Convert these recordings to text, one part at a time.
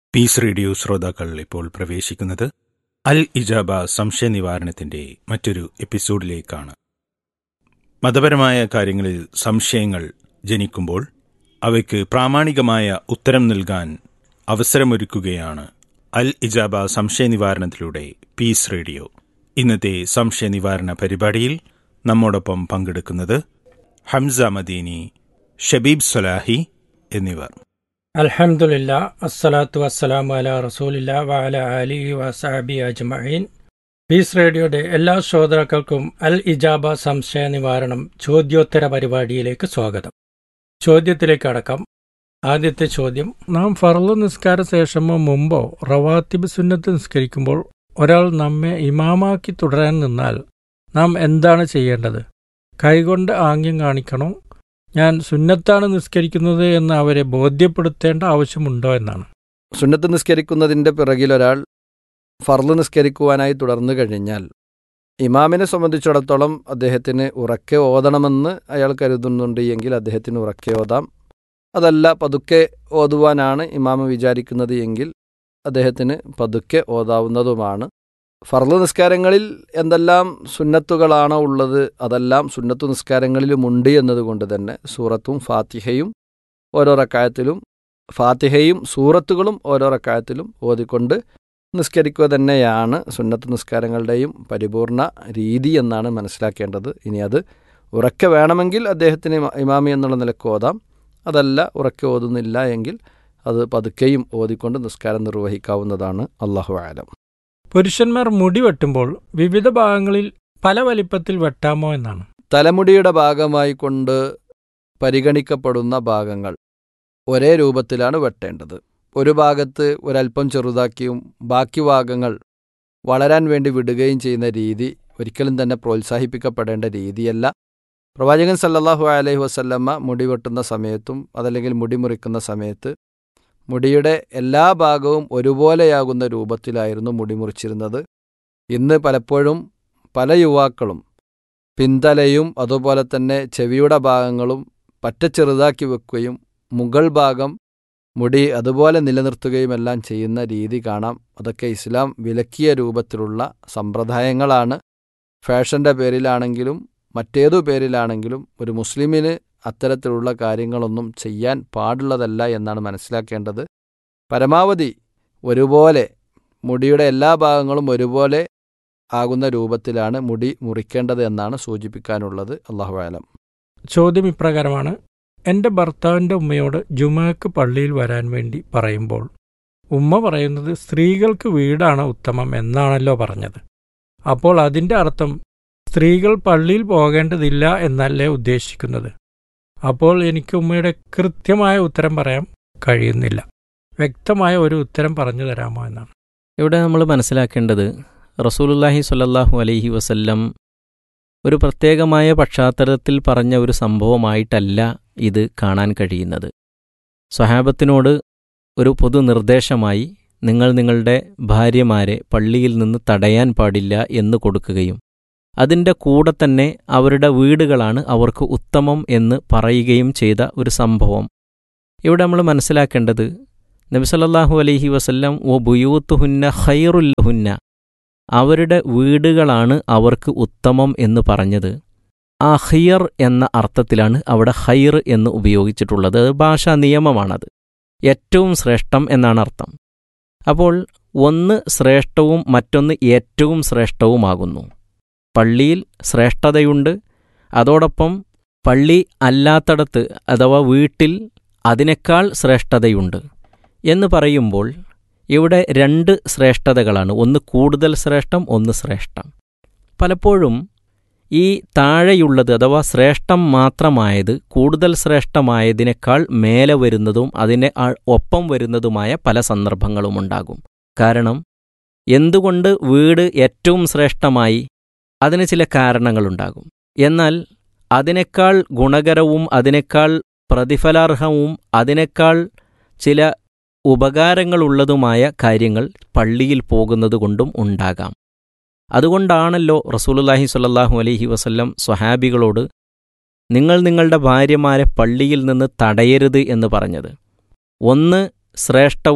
piece radio ശ്രോതാക്കൾ ഇപ്പോൾ പ്രവേശിക്കുന്നത് അൽ ഇജാബ സംശയ നിവാരണത്തിന്റെ മറ്റൊരു എപ്പിസോഡിലേക്കാണ് മതപരമായ കാര്യങ്ങളിൽ സംശയങ്ങൾ ജനിക്കുമ്പോൾ അവയ്ക്ക് പ്രാമാണികമായ ഉത്തരം നൽകാൻ അവസരമൊരുക്കുകയാണ് അൽ ഇജാബ സംശയ നിവാരണത്തിലൂടെ പീസ് റേഡിയോ ഇന്നത്തെ സംശയ നിവാരണ പരിപാടിയിൽ നമ്മോടൊപ്പം പങ്കെടുക്കുന്നത് ഹംസ മദീനി ഷബീബ് സലാഹി എന്നിവർ അൽഹംദുലില്ല അസ്സലാത്തു വസ്സലാമു അല റസൂലില്ല വഅല അലിഹി വസഹബി അജ്മഈൻ പീസ് റേഡിയോയുടെ എല്ലാ ശ്രോതാക്കൾക്കും അൽ ഇജാബ സംശയ നിവാരണം ചോദ്യോത്തര പരിപാടിയിലേക്ക് സ്വാഗതം ചോദ്യത്തിലേക്ക് അടക്കാം ആദ്യത്തെ ചോദ്യം നാം ഫർള് നിസ്കാര ശേഷമോ മുമ്പോ റവാത്തിബ് സുന്നത്ത് നിസ്കരിക്കുമ്പോൾ ഒരാൾ നമ്മെ ഇമാമാക്കി തുടരാൻ നിന്നാൽ നാം എന്താണ് ചെയ്യേണ്ടത് കൈകൊണ്ട് ആംഗ്യം കാണിക്കണോ ഞാൻ സുന്നത്താണ് നിസ്കരിക്കുന്നത് എന്ന് അവരെ ബോധ്യപ്പെടുത്തേണ്ട ആവശ്യമുണ്ടോ എന്നാണ് സുന്നത്ത് നിസ്കരിക്കുന്നതിൻ്റെ പിറകിൽ ഒരാൾ ഫർള് നിസ്കരിക്കുവാനായി തുടർന്നു കഴിഞ്ഞാൽ ഇമാമിനെ സംബന്ധിച്ചിടത്തോളം അദ്ദേഹത്തിന് ഉറക്കെ ഓതണമെന്ന് അയാൾ കരുതുന്നുണ്ട് എങ്കിൽ അദ്ദേഹത്തിന് ഉറക്കെ ഓതാം അതല്ല പതുക്കെ ഓതുവാനാണ് ഇമാമ് വിചാരിക്കുന്നത് എങ്കിൽ അദ്ദേഹത്തിന് പതുക്കെ ഓതാവുന്നതുമാണ് ഫർള് നിസ്കാരങ്ങളിൽ എന്തെല്ലാം സുന്നത്തുകളാണോ ഉള്ളത് അതെല്ലാം സുന്നത്തു നിസ്കാരങ്ങളിലുമുണ്ട് എന്നതുകൊണ്ട് തന്നെ സൂറത്തും ഫാത്തിഹയും ഓരോ റക്കായത്തിലും ഫാത്തിഹയും സൂറത്തുകളും ഓരോ റക്കായത്തിലും ഓതിക്കൊണ്ട് നിസ്കരിക്കുക തന്നെയാണ് സുന്നത്ത് നിസ്കാരങ്ങളുടെയും പരിപൂർണ രീതി എന്നാണ് മനസ്സിലാക്കേണ്ടത് ഇനി അത് ഉറക്കെ വേണമെങ്കിൽ അദ്ദേഹത്തിന് ഇമാ- ഇമാമി എന്നുള്ള നിലക്ക് ഓതാം അതല്ല ഉറക്കെ ഓതുന്നില്ല എങ്കിൽ അത് പതുക്കെയും ഓതിക്കൊണ്ട് നിസ്കാരം നിർവഹിക്കാവുന്നതാണ് അള്ളാഹു ആലം പുരുഷന്മാർ മുടി വെട്ടുമ്പോൾ വിവിധ ഭാഗങ്ങളിൽ പല വലിപ്പത്തിൽ വെട്ടാമോ എന്നാണ് തലമുടിയുടെ ഭാഗമായി കൊണ്ട് പരിഗണിക്കപ്പെടുന്ന ഭാഗങ്ങൾ ഒരേ രൂപത്തിലാണ് വെട്ടേണ്ടത് ഒരു ഭാഗത്ത് ഒരല്പം ചെറുതാക്കിയും ബാക്കി ഭാഗങ്ങൾ വളരാൻ വേണ്ടി വിടുകയും ചെയ്യുന്ന രീതി ഒരിക്കലും തന്നെ പ്രോത്സാഹിപ്പിക്കപ്പെടേണ്ട രീതിയല്ല പ്രവാചകൻ സല്ലല്ലാഹു അലൈഹി വസല്ലമ്മ മുടി വെട്ടുന്ന സമയത്തും അതല്ലെങ്കിൽ മുടി മുറിക്കുന്ന സമയത്ത് മുടിയുടെ എല്ലാ ഭാഗവും ഒരുപോലെയാകുന്ന രൂപത്തിലായിരുന്നു മുടി മുറിച്ചിരുന്നത് ഇന്ന് പലപ്പോഴും പല യുവാക്കളും പിന്തലയും അതുപോലെ തന്നെ ചെവിയുടെ ഭാഗങ്ങളും പറ്റ ചെറുതാക്കി വെക്കുകയും മുകൾ ഭാഗം മുടി അതുപോലെ നിലനിർത്തുകയുമെല്ലാം ചെയ്യുന്ന രീതി കാണാം അതൊക്കെ ഇസ്ലാം വിലക്കിയ രൂപത്തിലുള്ള സമ്പ്രദായങ്ങളാണ് ഫാഷൻ്റെ പേരിലാണെങ്കിലും മറ്റേതു പേരിലാണെങ്കിലും ഒരു മുസ്ലിമിന് അത്തരത്തിലുള്ള കാര്യങ്ങളൊന്നും ചെയ്യാൻ പാടുള്ളതല്ല എന്നാണ് മനസ്സിലാക്കേണ്ടത് പരമാവധി ഒരുപോലെ മുടിയുടെ എല്ലാ ഭാഗങ്ങളും ഒരുപോലെ ആകുന്ന രൂപത്തിലാണ് മുടി മുറിക്കേണ്ടത് എന്നാണ് സൂചിപ്പിക്കാനുള്ളത് അള്ളാഹു ആലം ചോദ്യം ഇപ്രകാരമാണ് എൻ്റെ ഭർത്താവിൻ്റെ ഉമ്മയോട് ജുമാക്ക് പള്ളിയിൽ വരാൻ വേണ്ടി പറയുമ്പോൾ ഉമ്മ പറയുന്നത് സ്ത്രീകൾക്ക് വീടാണ് ഉത്തമം എന്നാണല്ലോ പറഞ്ഞത് അപ്പോൾ അതിൻ്റെ അർത്ഥം സ്ത്രീകൾ പള്ളിയിൽ പോകേണ്ടതില്ല എന്നല്ലേ ഉദ്ദേശിക്കുന്നത് അപ്പോൾ എനിക്ക് ഉമ്മയുടെ കൃത്യമായ ഉത്തരം പറയാൻ കഴിയുന്നില്ല വ്യക്തമായ ഒരു ഉത്തരം പറഞ്ഞു തരാമോ എന്നാണ് ഇവിടെ നമ്മൾ മനസ്സിലാക്കേണ്ടത് റസൂലുല്ലാഹി സ്വല്ലല്ലാഹു അലൈഹി വസല്ലം ഒരു പ്രത്യേകമായ പശ്ചാത്തലത്തിൽ പറഞ്ഞ ഒരു സംഭവമായിട്ടല്ല ഇത് കാണാൻ കഴിയുന്നത് സ്വഹാബത്തിനോട് ഒരു പൊതു നിർദ്ദേശമായി നിങ്ങൾ നിങ്ങളുടെ ഭാര്യമാരെ പള്ളിയിൽ നിന്ന് തടയാൻ പാടില്ല എന്ന് കൊടുക്കുകയും അതിൻ്റെ കൂടെ തന്നെ അവരുടെ വീടുകളാണ് അവർക്ക് ഉത്തമം എന്ന് പറയുകയും ചെയ്ത ഒരു സംഭവം ഇവിടെ നമ്മൾ മനസ്സിലാക്കേണ്ടത് നബിസല്ലാഹു അലൈഹി വസല്ലം ഓ ബുയൂത്തുഹുന്ന ഖൈറുല്ലഹുന്ന അവരുടെ വീടുകളാണ് അവർക്ക് ഉത്തമം എന്ന് പറഞ്ഞത് ആ ഖിയർ എന്ന അർത്ഥത്തിലാണ് അവിടെ ഖൈർ എന്ന് ഉപയോഗിച്ചിട്ടുള്ളത് അത് ഭാഷാ നിയമമാണത് ഏറ്റവും ശ്രേഷ്ഠം എന്നാണ് അർത്ഥം അപ്പോൾ ഒന്ന് ശ്രേഷ്ഠവും മറ്റൊന്ന് ഏറ്റവും ശ്രേഷ്ഠവുമാകുന്നു പള്ളിയിൽ ശ്രേഷ്ഠതയുണ്ട് അതോടൊപ്പം പള്ളി അല്ലാത്തടത്ത് അഥവാ വീട്ടിൽ അതിനേക്കാൾ ശ്രേഷ്ഠതയുണ്ട് എന്ന് പറയുമ്പോൾ ഇവിടെ രണ്ട് ശ്രേഷ്ഠതകളാണ് ഒന്ന് കൂടുതൽ ശ്രേഷ്ഠം ഒന്ന് ശ്രേഷ്ഠം പലപ്പോഴും ഈ താഴെയുള്ളത് അഥവാ ശ്രേഷ്ഠം മാത്രമായത് കൂടുതൽ ശ്രേഷ്ഠമായതിനേക്കാൾ മേലെ വരുന്നതും അതിനെ ആ- ഒപ്പം വരുന്നതുമായ പല സന്ദർഭങ്ങളും ഉണ്ടാകും കാരണം എന്തുകൊണ്ട് വീട് ഏറ്റവും ശ്രേഷ്ഠമായി അതിന് ചില കാരണങ്ങളുണ്ടാകും എന്നാൽ അതിനേക്കാൾ ഗുണകരവും അതിനേക്കാൾ പ്രതിഫലാർഹവും അതിനേക്കാൾ ചില ഉപകാരങ്ങളുള്ളതുമായ കാര്യങ്ങൾ പള്ളിയിൽ പോകുന്നത് കൊണ്ടും ഉണ്ടാകാം അതുകൊണ്ടാണല്ലോ റസൂലുല്ലാഹി സ്വല്ലല്ലാഹു അലൈഹി വസല്ലം സ്വഹാബികളോട് നിങ്ങൾ നിങ്ങളുടെ ഭാര്യമാരെ പള്ളിയിൽ നിന്ന് തടയരുത് എന്ന് പറഞ്ഞത് ഒന്ന് ശ്രേഷ്ഠവും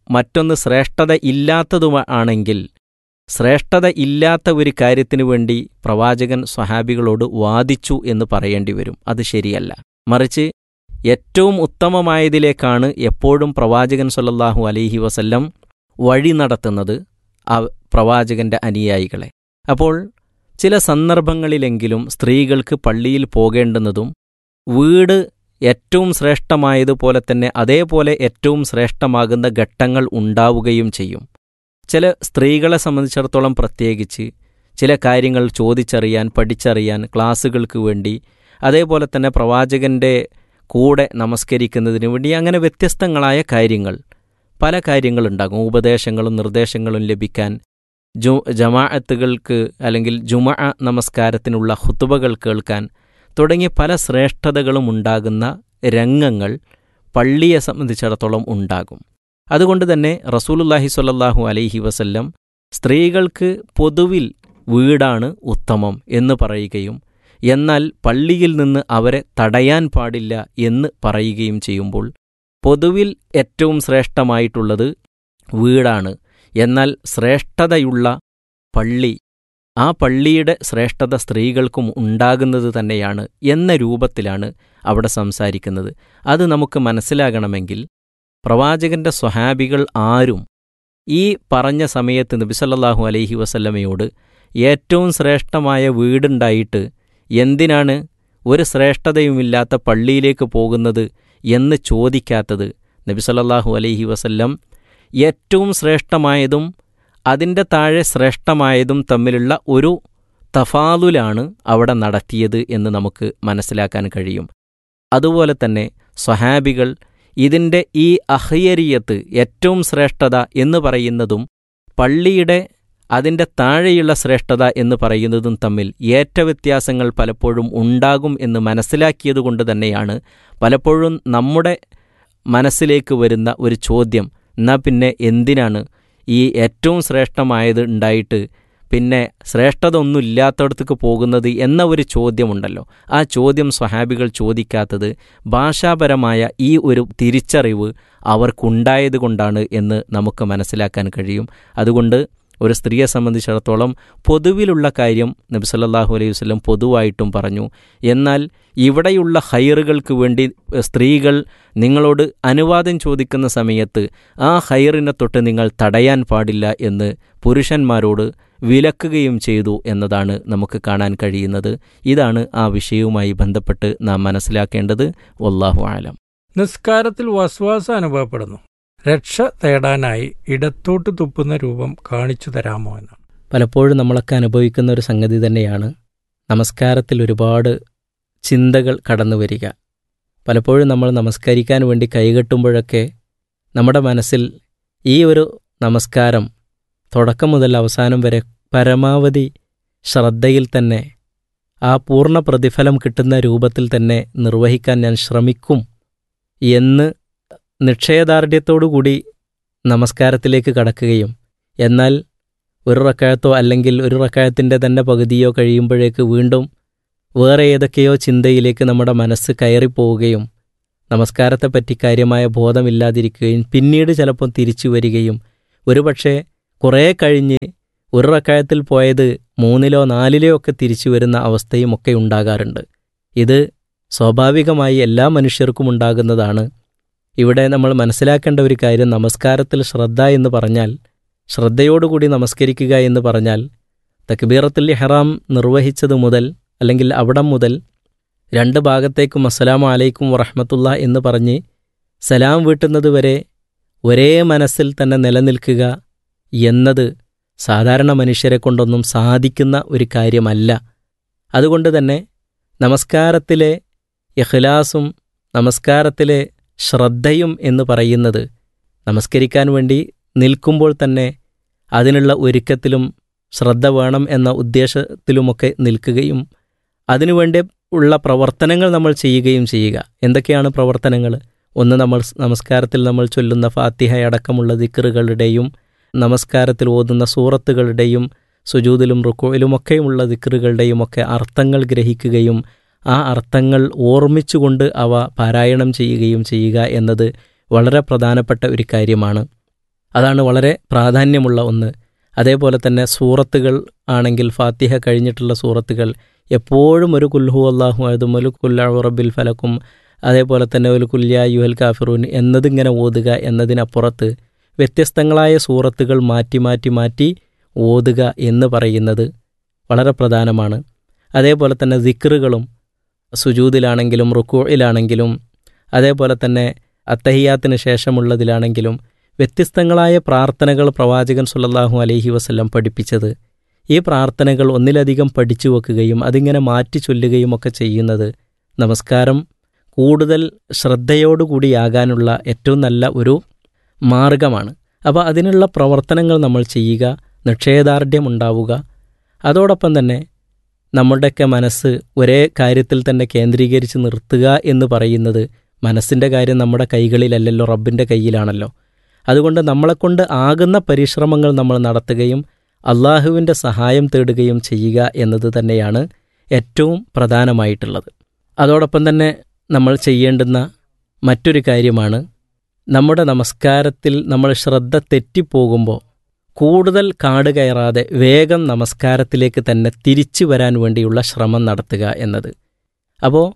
മറ്റൊന്ന് ശ്രേഷ്ഠത ഇല്ലാത്തതും ആണെങ്കിൽ ശ്രേഷ്ഠത ഇല്ലാത്ത ഒരു കാര്യത്തിനു വേണ്ടി പ്രവാചകൻ സ്വഹാബികളോട് വാദിച്ചു എന്ന് പറയേണ്ടി വരും അത് ശരിയല്ല മറിച്ച് ഏറ്റവും ഉത്തമമായതിലേക്കാണ് എപ്പോഴും പ്രവാചകൻ സല്ലല്ലാഹു അലൈഹി വസല്ലം വഴി നടത്തുന്നത് ആ പ്രവാചകന്റെ അനുയായികളെ അപ്പോൾ ചില സന്ദർഭങ്ങളിലെങ്കിലും സ്ത്രീകൾക്ക് പള്ളിയിൽ പോകേണ്ടുന്നതും വീട് ഏറ്റവും ശ്രേഷ്ഠമായതുപോലെ തന്നെ അതേപോലെ ഏറ്റവും ശ്രേഷ്ഠമാകുന്ന ഘട്ടങ്ങൾ ഉണ്ടാവുകയും ചെയ്യും ചില സ്ത്രീകളെ സംബന്ധിച്ചിടത്തോളം പ്രത്യേകിച്ച് ചില കാര്യങ്ങൾ ചോദിച്ചറിയാൻ പഠിച്ചറിയാൻ ക്ലാസ്സുകൾക്ക് വേണ്ടി അതേപോലെ തന്നെ പ്രവാചകന്റെ കൂടെ നമസ്കരിക്കുന്നതിന് വേണ്ടി അങ്ങനെ വ്യത്യസ്തങ്ങളായ കാര്യങ്ങൾ പല കാര്യങ്ങളുണ്ടാകും ഉപദേശങ്ങളും നിർദ്ദേശങ്ങളും ലഭിക്കാൻ ജു ജമാഅത്തുകൾക്ക് അല്ലെങ്കിൽ ജുമ നമസ്കാരത്തിനുള്ള ഹുത്തുബകൾ കേൾക്കാൻ തുടങ്ങിയ പല ശ്രേഷ്ഠതകളും ഉണ്ടാകുന്ന രംഗങ്ങൾ പള്ളിയെ സംബന്ധിച്ചിടത്തോളം ഉണ്ടാകും അതുകൊണ്ട് തന്നെ റസൂലുല്ലാഹി സ്വല്ലല്ലാഹു അലൈഹി വസല്ലം സ്ത്രീകൾക്ക് പൊതുവിൽ വീടാണ് ഉത്തമം എന്ന് പറയുകയും എന്നാൽ പള്ളിയിൽ നിന്ന് അവരെ തടയാൻ പാടില്ല എന്ന് പറയുകയും ചെയ്യുമ്പോൾ പൊതുവിൽ ഏറ്റവും ശ്രേഷ്ഠമായിട്ടുള്ളത് വീടാണ് എന്നാൽ ശ്രേഷ്ഠതയുള്ള പള്ളി ആ പള്ളിയുടെ ശ്രേഷ്ഠത സ്ത്രീകൾക്കും ഉണ്ടാകുന്നത് തന്നെയാണ് എന്ന രൂപത്തിലാണ് അവിടെ സംസാരിക്കുന്നത് അത് നമുക്ക് മനസ്സിലാകണമെങ്കിൽ പ്രവാചകന്റെ സ്വഹാബികൾ ആരും ഈ പറഞ്ഞ സമയത്ത് നബിസല്ലാഹു അലൈഹി വസല്ലമയോട് ഏറ്റവും ശ്രേഷ്ഠമായ വീടുണ്ടായിട്ട് എന്തിനാണ് ഒരു ശ്രേഷ്ഠതയുമില്ലാത്ത പള്ളിയിലേക്ക് പോകുന്നത് എന്ന് ചോദിക്കാത്തത് നബിസല്ലാഹു അലൈഹി വസല്ലം ഏറ്റവും ശ്രേഷ്ഠമായതും അതിൻ്റെ താഴെ ശ്രേഷ്ഠമായതും തമ്മിലുള്ള ഒരു തഫാലുലാണ് അവിടെ നടത്തിയത് എന്ന് നമുക്ക് മനസ്സിലാക്കാൻ കഴിയും അതുപോലെ തന്നെ സ്വഹാബികൾ ഇതിൻ്റെ ഈ അഹ്യരിയത്ത് ഏറ്റവും ശ്രേഷ്ഠത എന്ന് പറയുന്നതും പള്ളിയുടെ അതിൻ്റെ താഴെയുള്ള ശ്രേഷ്ഠത എന്ന് പറയുന്നതും തമ്മിൽ ഏറ്റവ്യത്യാസങ്ങൾ പലപ്പോഴും ഉണ്ടാകും എന്ന് മനസ്സിലാക്കിയതുകൊണ്ട് തന്നെയാണ് പലപ്പോഴും നമ്മുടെ മനസ്സിലേക്ക് വരുന്ന ഒരു ചോദ്യം എന്നാൽ പിന്നെ എന്തിനാണ് ഈ ഏറ്റവും ശ്രേഷ്ഠമായത് ഉണ്ടായിട്ട് പിന്നെ ശ്രേഷ്ഠത ഒന്നും ഇല്ലാത്തടത്തേക്ക് പോകുന്നത് എന്ന ഒരു ചോദ്യമുണ്ടല്ലോ ആ ചോദ്യം സ്വഹാബികൾ ചോദിക്കാത്തത് ഭാഷാപരമായ ഈ ഒരു തിരിച്ചറിവ് അവർക്കുണ്ടായതുകൊണ്ടാണ് എന്ന് നമുക്ക് മനസ്സിലാക്കാൻ കഴിയും അതുകൊണ്ട് ഒരു സ്ത്രീയെ സംബന്ധിച്ചിടത്തോളം പൊതുവിലുള്ള കാര്യം നബി സല്ലല്ലാഹു അലൈഹി വസല്ലം പൊതുവായിട്ടും പറഞ്ഞു എന്നാൽ ഇവിടെയുള്ള ഹൈറുകൾക്ക് വേണ്ടി സ്ത്രീകൾ നിങ്ങളോട് അനുവാദം ചോദിക്കുന്ന സമയത്ത് ആ ഹൈറിനെ തൊട്ട് നിങ്ങൾ തടയാൻ പാടില്ല എന്ന് പുരുഷന്മാരോട് വിലക്കുകയും ചെയ്തു എന്നതാണ് നമുക്ക് കാണാൻ കഴിയുന്നത് ഇതാണ് ആ വിഷയവുമായി ബന്ധപ്പെട്ട് നാം മനസ്സിലാക്കേണ്ടത് വല്ലാഹു ആലം നിസ്കാരത്തിൽ വസ്വാസം അനുഭവപ്പെടുന്നു രക്ഷ തേടാനായി ഇടത്തോട്ട് തുപ്പുന്ന രൂപം കാണിച്ചു തരാമോ എന്നാണ് പലപ്പോഴും നമ്മളൊക്കെ അനുഭവിക്കുന്ന ഒരു സംഗതി തന്നെയാണ് നമസ്കാരത്തിൽ ഒരുപാട് ചിന്തകൾ കടന്നു വരിക പലപ്പോഴും നമ്മൾ നമസ്കരിക്കാൻ വേണ്ടി കൈകെട്ടുമ്പോഴൊക്കെ നമ്മുടെ മനസ്സിൽ ഈ ഒരു നമസ്കാരം തുടക്കം മുതൽ അവസാനം വരെ പരമാവധി ശ്രദ്ധയിൽ തന്നെ ആ പൂർണ്ണ പ്രതിഫലം കിട്ടുന്ന രൂപത്തിൽ തന്നെ നിർവഹിക്കാൻ ഞാൻ ശ്രമിക്കും എന്ന് നിക്ഷയദാർഢ്യത്തോടുകൂടി നമസ്കാരത്തിലേക്ക് കടക്കുകയും എന്നാൽ ഒരു റക്കായത്തോ അല്ലെങ്കിൽ ഒരു റക്കായത്തിൻ്റെ തന്നെ പകുതിയോ കഴിയുമ്പോഴേക്ക് വീണ്ടും വേറെ ഏതൊക്കെയോ ചിന്തയിലേക്ക് നമ്മുടെ മനസ്സ് കയറിപ്പോവുകയും നമസ്കാരത്തെപ്പറ്റി കാര്യമായ ബോധമില്ലാതിരിക്കുകയും പിന്നീട് ചിലപ്പോൾ തിരിച്ചു വരികയും ഒരുപക്ഷെ കുറേ കഴിഞ്ഞ് ഒരു റക്കായത്തിൽ പോയത് മൂന്നിലോ നാലിലോ ഒക്കെ തിരിച്ചു വരുന്ന അവസ്ഥയും ഒക്കെ ഉണ്ടാകാറുണ്ട് ഇത് സ്വാഭാവികമായി എല്ലാ മനുഷ്യർക്കും ഉണ്ടാകുന്നതാണ് ഇവിടെ നമ്മൾ മനസ്സിലാക്കേണ്ട ഒരു കാര്യം നമസ്കാരത്തിൽ ശ്രദ്ധ എന്ന് പറഞ്ഞാൽ ശ്രദ്ധയോടുകൂടി നമസ്കരിക്കുക എന്ന് പറഞ്ഞാൽ തക്ബീറത്തുൽ ഇഹ്റാം നിർവഹിച്ചത് മുതൽ അല്ലെങ്കിൽ അവിടം മുതൽ രണ്ട് ഭാഗത്തേക്കും അസ്സലാമു അലൈക്കും വറഹമത്തുള്ള എന്ന് പറഞ്ഞ് സലാം വീട്ടുന്നത് വരെ ഒരേ മനസ്സിൽ തന്നെ നിലനിൽക്കുക എന്നത് സാധാരണ മനുഷ്യരെ കൊണ്ടൊന്നും സാധിക്കുന്ന ഒരു കാര്യമല്ല അതുകൊണ്ട് തന്നെ നമസ്കാരത്തിലെ ഇഖ്ലാസും നമസ്കാരത്തിലെ ശ്രദ്ധയും എന്ന് പറയുന്നത് നമസ്കരിക്കാൻ വേണ്ടി നിൽക്കുമ്പോൾ തന്നെ അതിനുള്ള ഒരുക്കത്തിലും ശ്രദ്ധ വേണം എന്ന ഉദ്ദേശത്തിലുമൊക്കെ നിൽക്കുകയും അതിനുവേണ്ടി ഉള്ള പ്രവർത്തനങ്ങൾ നമ്മൾ ചെയ്യുകയും ചെയ്യുക എന്തൊക്കെയാണ് പ്രവർത്തനങ്ങൾ ഒന്ന് നമ്മൾ നമസ്കാരത്തിൽ നമ്മൾ ചൊല്ലുന്ന ഫാത്തിഹ അടക്കമുള്ള ദിക്കറുകളുടെയും നമസ്കാരത്തിൽ ഓതുന്ന സൂറത്തുകളുടെയും സുജൂതിലും റുക്കോയിലുമൊക്കെയുള്ള ദിക്കറുകളുടെയും ഒക്കെ അർത്ഥങ്ങൾ ഗ്രഹിക്കുകയും ആ അർത്ഥങ്ങൾ ഓർമ്മിച്ചുകൊണ്ട് അവ പാരായണം ചെയ്യുകയും ചെയ്യുക എന്നത് വളരെ പ്രധാനപ്പെട്ട ഒരു കാര്യമാണ് അതാണ് വളരെ പ്രാധാന്യമുള്ള ഒന്ന് അതേപോലെ തന്നെ സൂറത്തുകൾ ആണെങ്കിൽ ഫാത്തിഹ കഴിഞ്ഞിട്ടുള്ള സൂറത്തുകൾ എപ്പോഴും ഒരു കുൽഹു അള്ളാഹു അതും ഒരു കുല്ലാഹു റബ്ബിൽ ഫലക്കും അതേപോലെ തന്നെ ഒരു കുല്യ യുഹൽ കാഫിറൂൻ എന്നതിങ്ങനെ ഓതുക എന്നതിനപ്പുറത്ത് വ്യത്യസ്തങ്ങളായ സൂറത്തുകൾ മാറ്റി മാറ്റി മാറ്റി ഓതുക എന്ന് പറയുന്നത് വളരെ പ്രധാനമാണ് അതേപോലെ തന്നെ ദിക്റുകളും സുജൂദിലാണെങ്കിലും റുക്കൂയിലാണെങ്കിലും അതേപോലെ തന്നെ അത്തഹിയാത്തിന് ശേഷമുള്ളതിലാണെങ്കിലും വ്യത്യസ്തങ്ങളായ പ്രാർത്ഥനകൾ പ്രവാചകൻ സുല്ലല്ലാഹു അലൈഹി വസല്ലം പഠിപ്പിച്ചത് ഈ പ്രാർത്ഥനകൾ ഒന്നിലധികം പഠിച്ചു വെക്കുകയും അതിങ്ങനെ മാറ്റി ചൊല്ലുകയും ഒക്കെ ചെയ്യുന്നത് നമസ്കാരം കൂടുതൽ ശ്രദ്ധയോടുകൂടിയാകാനുള്ള ഏറ്റവും നല്ല ഒരു മാർഗമാണ് അപ്പോൾ അതിനുള്ള പ്രവർത്തനങ്ങൾ നമ്മൾ ചെയ്യുക നിക്ഷേദാർഢ്യം ഉണ്ടാവുക അതോടൊപ്പം തന്നെ നമ്മുടെയൊക്കെ മനസ്സ് ഒരേ കാര്യത്തിൽ തന്നെ കേന്ദ്രീകരിച്ച് നിർത്തുക എന്ന് പറയുന്നത് മനസ്സിൻ്റെ കാര്യം നമ്മുടെ കൈകളിലല്ലല്ലോ റബ്ബിൻ്റെ കയ്യിലാണല്ലോ അതുകൊണ്ട് നമ്മളെക്കൊണ്ട് ആകുന്ന പരിശ്രമങ്ങൾ നമ്മൾ നടത്തുകയും അള്ളാഹുവിൻ്റെ സഹായം തേടുകയും ചെയ്യുക എന്നത് തന്നെയാണ് ഏറ്റവും പ്രധാനമായിട്ടുള്ളത് അതോടൊപ്പം തന്നെ നമ്മൾ ചെയ്യേണ്ടുന്ന മറ്റൊരു കാര്യമാണ് നമ്മുടെ നമസ്കാരത്തിൽ നമ്മൾ ശ്രദ്ധ തെറ്റിപ്പോകുമ്പോൾ കൂടുതൽ കാട് കയറാതെ വേഗം നമസ്കാരത്തിലേക്ക് തന്നെ തിരിച്ചു വരാൻ വേണ്ടിയുള്ള ശ്രമം നടത്തുക എന്നത് അപ്പോൾ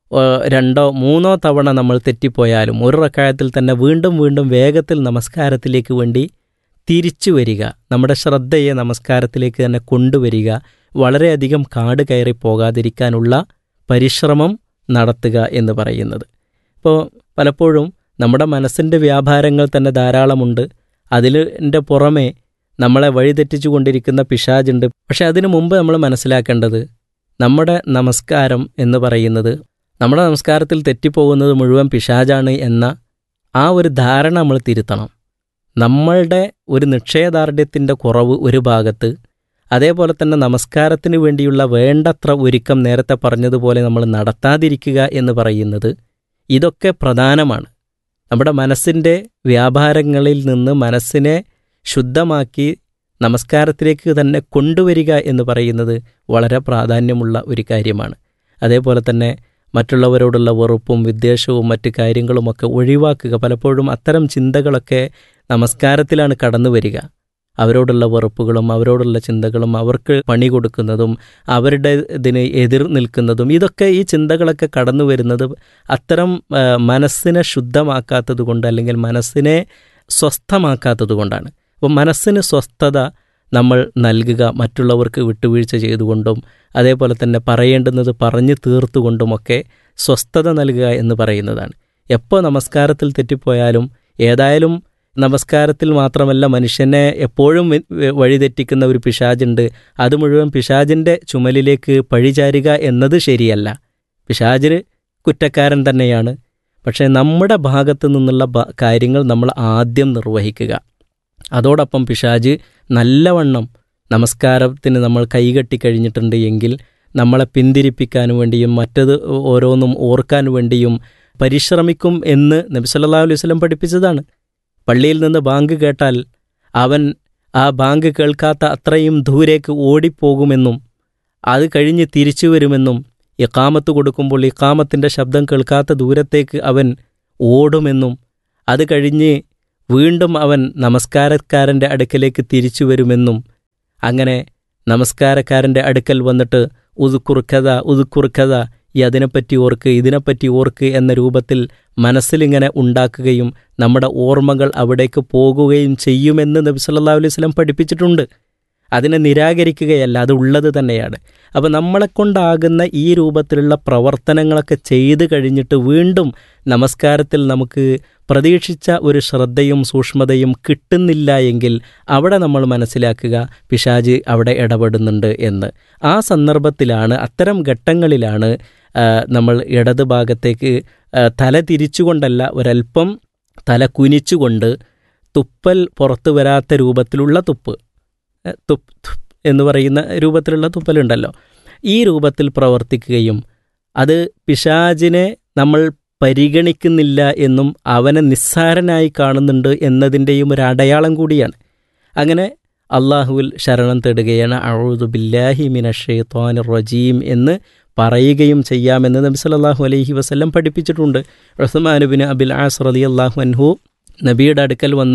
രണ്ടോ മൂന്നോ തവണ നമ്മൾ തെറ്റിപ്പോയാലും ഒരു റക്കായത്തിൽ തന്നെ വീണ്ടും വീണ്ടും വേഗത്തിൽ നമസ്കാരത്തിലേക്ക് വേണ്ടി തിരിച്ചു വരിക നമ്മുടെ ശ്രദ്ധയെ നമസ്കാരത്തിലേക്ക് തന്നെ കൊണ്ടുവരിക വളരെയധികം കാട് കയറി പോകാതിരിക്കാനുള്ള പരിശ്രമം നടത്തുക എന്ന് പറയുന്നത് ഇപ്പോൾ പലപ്പോഴും നമ്മുടെ മനസ്സിൻ്റെ വ്യാപാരങ്ങൾ തന്നെ ധാരാളമുണ്ട് അതിൻ്റെ പുറമെ നമ്മളെ വഴിതെറ്റിച്ചു കൊണ്ടിരിക്കുന്ന പിശാജുണ്ട് പക്ഷെ അതിനു മുമ്പ് നമ്മൾ മനസ്സിലാക്കേണ്ടത് നമ്മുടെ നമസ്കാരം എന്ന് പറയുന്നത് നമ്മുടെ നമസ്കാരത്തിൽ തെറ്റിപ്പോകുന്നത് മുഴുവൻ പിശാജാണ് എന്ന ആ ഒരു ധാരണ നമ്മൾ തിരുത്തണം നമ്മളുടെ ഒരു നിക്ഷേദാർഢ്യത്തിൻ്റെ കുറവ് ഒരു ഭാഗത്ത് അതേപോലെ തന്നെ നമസ്കാരത്തിന് വേണ്ടിയുള്ള വേണ്ടത്ര ഒരുക്കം നേരത്തെ പറഞ്ഞതുപോലെ നമ്മൾ നടത്താതിരിക്കുക എന്ന് പറയുന്നത് ഇതൊക്കെ പ്രധാനമാണ് നമ്മുടെ മനസ്സിൻ്റെ വ്യാപാരങ്ങളിൽ നിന്ന് മനസ്സിനെ ശുദ്ധമാക്കി നമസ്കാരത്തിലേക്ക് തന്നെ കൊണ്ടുവരിക എന്ന് പറയുന്നത് വളരെ പ്രാധാന്യമുള്ള ഒരു കാര്യമാണ് അതേപോലെ തന്നെ മറ്റുള്ളവരോടുള്ള വെറുപ്പും വിദ്വേഷവും മറ്റു കാര്യങ്ങളുമൊക്കെ ഒഴിവാക്കുക പലപ്പോഴും അത്തരം ചിന്തകളൊക്കെ നമസ്കാരത്തിലാണ് കടന്നു വരിക അവരോടുള്ള വെറുപ്പുകളും അവരോടുള്ള ചിന്തകളും അവർക്ക് പണി കൊടുക്കുന്നതും അവരുടെ ഇതിന് എതിർ നിൽക്കുന്നതും ഇതൊക്കെ ഈ ചിന്തകളൊക്കെ കടന്നു വരുന്നത് അത്തരം മനസ്സിനെ ശുദ്ധമാക്കാത്തത് കൊണ്ട് അല്ലെങ്കിൽ മനസ്സിനെ സ്വസ്ഥമാക്കാത്തത് കൊണ്ടാണ് അപ്പോൾ മനസ്സിന് സ്വസ്ഥത നമ്മൾ നൽകുക മറ്റുള്ളവർക്ക് വിട്ടുവീഴ്ച ചെയ്തുകൊണ്ടും അതേപോലെ തന്നെ പറയേണ്ടുന്നത് പറഞ്ഞു തീർത്തുകൊണ്ടുമൊക്കെ സ്വസ്ഥത നൽകുക എന്ന് പറയുന്നതാണ് എപ്പോൾ നമസ്കാരത്തിൽ തെറ്റിപ്പോയാലും ഏതായാലും നമസ്കാരത്തിൽ മാത്രമല്ല മനുഷ്യനെ എപ്പോഴും വഴിതെറ്റിക്കുന്ന ഒരു പിശാജുണ്ട് അത് മുഴുവൻ പിശാജിൻ്റെ ചുമലിലേക്ക് പഴിചാരുക എന്നത് ശരിയല്ല പിശാജിന് കുറ്റക്കാരൻ തന്നെയാണ് പക്ഷേ നമ്മുടെ ഭാഗത്തു നിന്നുള്ള കാര്യങ്ങൾ നമ്മൾ ആദ്യം നിർവഹിക്കുക അതോടൊപ്പം പിശാജ് നല്ലവണ്ണം നമസ്കാരത്തിന് നമ്മൾ കൈകെട്ടി കഴിഞ്ഞിട്ടുണ്ട് എങ്കിൽ നമ്മളെ പിന്തിരിപ്പിക്കാൻ വേണ്ടിയും മറ്റത് ഓരോന്നും ഓർക്കാൻ വേണ്ടിയും പരിശ്രമിക്കും എന്ന് നബി സല്ലാ അലൈഹി വസ്ലം പഠിപ്പിച്ചതാണ് പള്ളിയിൽ നിന്ന് ബാങ്ക് കേട്ടാൽ അവൻ ആ ബാങ്ക് കേൾക്കാത്ത അത്രയും ദൂരേക്ക് ഓടിപ്പോകുമെന്നും അത് കഴിഞ്ഞ് തിരിച്ചു വരുമെന്നും ഇക്കാമത്ത് കൊടുക്കുമ്പോൾ ഇക്കാമത്തിൻ്റെ ശബ്ദം കേൾക്കാത്ത ദൂരത്തേക്ക് അവൻ ഓടുമെന്നും അത് കഴിഞ്ഞ് വീണ്ടും അവൻ നമസ്കാരക്കാരൻ്റെ അടുക്കലേക്ക് തിരിച്ചു വരുമെന്നും അങ്ങനെ നമസ്കാരക്കാരൻ്റെ അടുക്കൽ വന്നിട്ട് ഉതുക്കുറുക്കഥ ഉതുക്കുറുക്കഥ ഈ അതിനെപ്പറ്റി ഓർക്ക് ഇതിനെപ്പറ്റി ഓർക്ക് എന്ന രൂപത്തിൽ മനസ്സിലിങ്ങനെ ഉണ്ടാക്കുകയും നമ്മുടെ ഓർമ്മകൾ അവിടേക്ക് പോകുകയും ചെയ്യുമെന്ന് നബി സല്ലാ അലൈഹി സ്വലം പഠിപ്പിച്ചിട്ടുണ്ട് അതിനെ നിരാകരിക്കുകയല്ല അത് ഉള്ളത് തന്നെയാണ് അപ്പോൾ നമ്മളെക്കൊണ്ടാകുന്ന ഈ രൂപത്തിലുള്ള പ്രവർത്തനങ്ങളൊക്കെ ചെയ്തു കഴിഞ്ഞിട്ട് വീണ്ടും നമസ്കാരത്തിൽ നമുക്ക് പ്രതീക്ഷിച്ച ഒരു ശ്രദ്ധയും സൂക്ഷ്മതയും കിട്ടുന്നില്ല എങ്കിൽ അവിടെ നമ്മൾ മനസ്സിലാക്കുക പിശാജ് അവിടെ ഇടപെടുന്നുണ്ട് എന്ന് ആ സന്ദർഭത്തിലാണ് അത്തരം ഘട്ടങ്ങളിലാണ് നമ്മൾ ഇടത് ഭാഗത്തേക്ക് തല തിരിച്ചുകൊണ്ടല്ല ഒരൽപ്പം തല കുനിച്ചുകൊണ്ട് തുപ്പൽ പുറത്തു വരാത്ത രൂപത്തിലുള്ള തുപ്പ് തുപ്പ് എന്ന് പറയുന്ന രൂപത്തിലുള്ള തുപ്പലുണ്ടല്ലോ ഈ രൂപത്തിൽ പ്രവർത്തിക്കുകയും അത് പിശാജിനെ നമ്മൾ പരിഗണിക്കുന്നില്ല എന്നും അവനെ നിസ്സാരനായി കാണുന്നുണ്ട് എന്നതിൻ്റെയും ഒരു അടയാളം കൂടിയാണ് അങ്ങനെ അള്ളാഹുവിൽ ശരണം തേടുകയാണ് അഴുതു ബില്ലാഹി മിനഷെയ്ത്താൻ റജീം എന്ന് പറയുകയും ചെയ്യാമെന്ന് നബി സല്ലല്ലാഹു അലൈഹി വസല്ലം പഠിപ്പിച്ചിട്ടുണ്ട് ഉസ്മാനുബിന് അബിൽ ആസ് റലി അള്ളാഹു അൻഹു നബിയുടെ അടുക്കൽ വന്ന്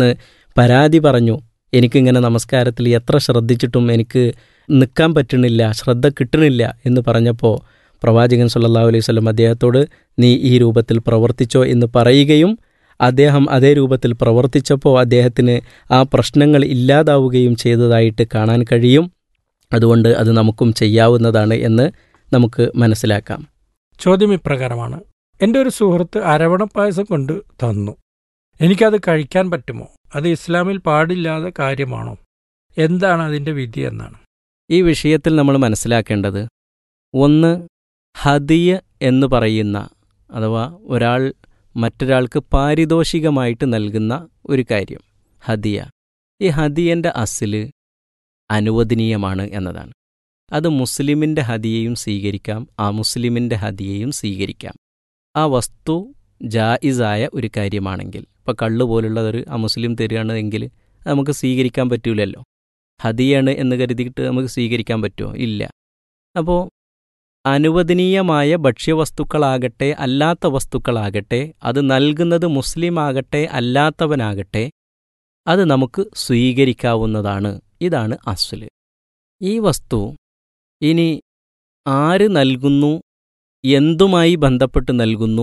പരാതി പറഞ്ഞു എനിക്കിങ്ങനെ നമസ്കാരത്തിൽ എത്ര ശ്രദ്ധിച്ചിട്ടും എനിക്ക് നിൽക്കാൻ പറ്റണില്ല ശ്രദ്ധ കിട്ടണില്ല എന്ന് പറഞ്ഞപ്പോൾ പ്രവാചകൻ സല്ലല്ലാഹു അലൈഹി വസല്ലം അദ്ദേഹത്തോട് നീ ഈ രൂപത്തിൽ പ്രവർത്തിച്ചോ എന്ന് പറയുകയും അദ്ദേഹം അതേ രൂപത്തിൽ പ്രവർത്തിച്ചപ്പോൾ അദ്ദേഹത്തിന് ആ പ്രശ്നങ്ങൾ ഇല്ലാതാവുകയും ചെയ്തതായിട്ട് കാണാൻ കഴിയും അതുകൊണ്ട് അത് നമുക്കും ചെയ്യാവുന്നതാണ് എന്ന് നമുക്ക് മനസ്സിലാക്കാം ചോദ്യം ഇപ്രകാരമാണ് എൻ്റെ ഒരു സുഹൃത്ത് അരവണ പായസം കൊണ്ട് തന്നു എനിക്കത് കഴിക്കാൻ പറ്റുമോ അത് ഇസ്ലാമിൽ പാടില്ലാത്ത കാര്യമാണോ എന്താണ് അതിൻ്റെ വിധി എന്നാണ് ഈ വിഷയത്തിൽ നമ്മൾ മനസ്സിലാക്കേണ്ടത് ഒന്ന് ഹദിയ എന്ന് പറയുന്ന അഥവാ ഒരാൾ മറ്റൊരാൾക്ക് പാരിതോഷികമായിട്ട് നൽകുന്ന ഒരു കാര്യം ഹദിയ ഈ ഹദിയൻ്റെ അസില് അനുവദനീയമാണ് എന്നതാണ് അത് മുസ്ലിമിൻ്റെ ഹദിയയും സ്വീകരിക്കാം ആ മുസ്ലിമിൻ്റെ ഹദിയയും സ്വീകരിക്കാം ആ വസ്തു ജായിസായ ഒരു കാര്യമാണെങ്കിൽ ഇപ്പോൾ കള്ള് പോലുള്ളതൊരു അമുസ്ലിം തരികയാണ് എങ്കിൽ അത് നമുക്ക് സ്വീകരിക്കാൻ പറ്റൂലല്ലോ ഹദിയാണ് എന്ന് കരുതിയിട്ട് നമുക്ക് സ്വീകരിക്കാൻ പറ്റുമോ ഇല്ല അപ്പോൾ അനുവദനീയമായ ഭക്ഷ്യവസ്തുക്കളാകട്ടെ അല്ലാത്ത വസ്തുക്കളാകട്ടെ അത് നൽകുന്നത് മുസ്ലിം ആകട്ടെ അല്ലാത്തവനാകട്ടെ അത് നമുക്ക് സ്വീകരിക്കാവുന്നതാണ് ഇതാണ് അസ്ല് ഈ വസ്തു ഇനി ആര് നൽകുന്നു എന്തുമായി ബന്ധപ്പെട്ട് നൽകുന്നു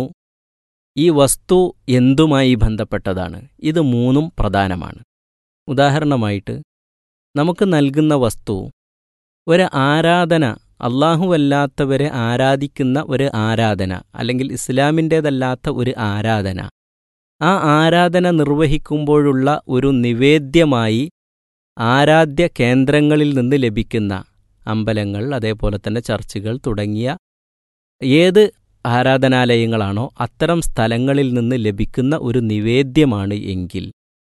ഈ വസ്തു എന്തുമായി ബന്ധപ്പെട്ടതാണ് ഇത് മൂന്നും പ്രധാനമാണ് ഉദാഹരണമായിട്ട് നമുക്ക് നൽകുന്ന വസ്തു ഒരു ആരാധന അല്ലാഹുവല്ലാത്തവരെ ആരാധിക്കുന്ന ഒരു ആരാധന അല്ലെങ്കിൽ ഇസ്ലാമിൻ്റേതല്ലാത്ത ഒരു ആരാധന ആ ആരാധന നിർവഹിക്കുമ്പോഴുള്ള ഒരു നിവേദ്യമായി ആരാധ്യ കേന്ദ്രങ്ങളിൽ നിന്ന് ലഭിക്കുന്ന അമ്പലങ്ങൾ അതേപോലെ തന്നെ ചർച്ചുകൾ തുടങ്ങിയ ഏത് ആരാധനാലയങ്ങളാണോ അത്തരം സ്ഥലങ്ങളിൽ നിന്ന് ലഭിക്കുന്ന ഒരു നിവേദ്യമാണ് എങ്കിൽ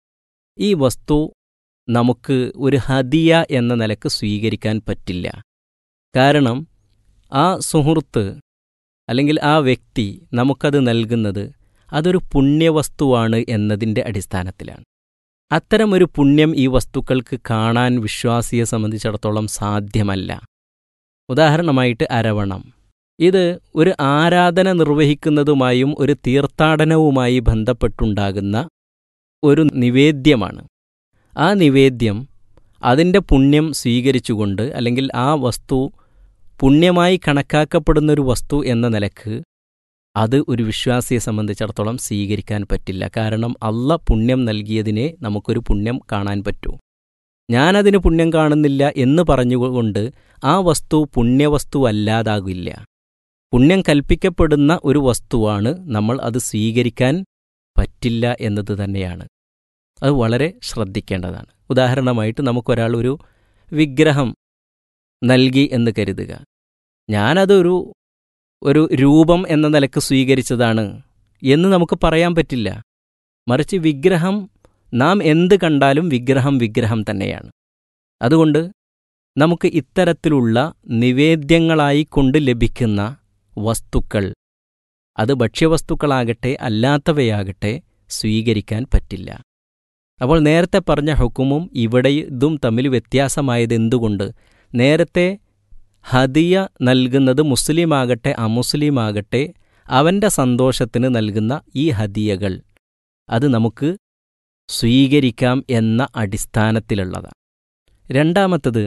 ഈ വസ്തു നമുക്ക് ഒരു ഹദിയ എന്ന നിലക്ക് സ്വീകരിക്കാൻ പറ്റില്ല കാരണം ആ സുഹൃത്ത് അല്ലെങ്കിൽ ആ വ്യക്തി നമുക്കത് നൽകുന്നത് അതൊരു പുണ്യവസ്തുവാണ് എന്നതിൻ്റെ അടിസ്ഥാനത്തിലാണ് അത്തരമൊരു പുണ്യം ഈ വസ്തുക്കൾക്ക് കാണാൻ വിശ്വാസിയെ സംബന്ധിച്ചിടത്തോളം സാധ്യമല്ല ഉദാഹരണമായിട്ട് അരവണം ഇത് ഒരു ആരാധന നിർവഹിക്കുന്നതുമായും ഒരു തീർത്ഥാടനവുമായി ബന്ധപ്പെട്ടുണ്ടാകുന്ന ഒരു നിവേദ്യമാണ് ആ നിവേദ്യം അതിൻ്റെ പുണ്യം സ്വീകരിച്ചുകൊണ്ട് അല്ലെങ്കിൽ ആ വസ്തു പുണ്യമായി കണക്കാക്കപ്പെടുന്നൊരു വസ്തു എന്ന നിലക്ക് അത് ഒരു വിശ്വാസിയെ സംബന്ധിച്ചിടത്തോളം സ്വീകരിക്കാൻ പറ്റില്ല കാരണം അല്ല പുണ്യം നൽകിയതിനെ നമുക്കൊരു പുണ്യം കാണാൻ പറ്റൂ ഞാനതിന് പുണ്യം കാണുന്നില്ല എന്ന് പറഞ്ഞുകൊണ്ട് ആ വസ്തു പുണ്യവസ്തു അല്ലാതാകില്ല പുണ്യം കൽപ്പിക്കപ്പെടുന്ന ഒരു വസ്തുവാണ് നമ്മൾ അത് സ്വീകരിക്കാൻ പറ്റില്ല എന്നത് തന്നെയാണ് അത് വളരെ ശ്രദ്ധിക്കേണ്ടതാണ് ഉദാഹരണമായിട്ട് നമുക്കൊരാൾ ഒരു വിഗ്രഹം നൽകി എന്ന് കരുതുക ഞാനതൊരു ഒരു രൂപം എന്ന നിലക്ക് സ്വീകരിച്ചതാണ് എന്ന് നമുക്ക് പറയാൻ പറ്റില്ല മറിച്ച് വിഗ്രഹം നാം എന്ത് കണ്ടാലും വിഗ്രഹം വിഗ്രഹം തന്നെയാണ് അതുകൊണ്ട് നമുക്ക് ഇത്തരത്തിലുള്ള നിവേദ്യങ്ങളായി കൊണ്ട് ലഭിക്കുന്ന വസ്തുക്കൾ അത് ഭക്ഷ്യവസ്തുക്കളാകട്ടെ അല്ലാത്തവയാകട്ടെ സ്വീകരിക്കാൻ പറ്റില്ല അപ്പോൾ നേരത്തെ പറഞ്ഞ ഹുക്കുമും ഇവിടെ ഇതും തമ്മിൽ വ്യത്യാസമായത് എന്തുകൊണ്ട് നേരത്തെ ഹദിയ നൽകുന്നത് മുസ്ലിമാകട്ടെ അമുസ്ലിമാകട്ടെ അവൻ്റെ സന്തോഷത്തിന് നൽകുന്ന ഈ ഹദിയകൾ അത് നമുക്ക് സ്വീകരിക്കാം എന്ന അടിസ്ഥാനത്തിലുള്ളതാണ് രണ്ടാമത്തത്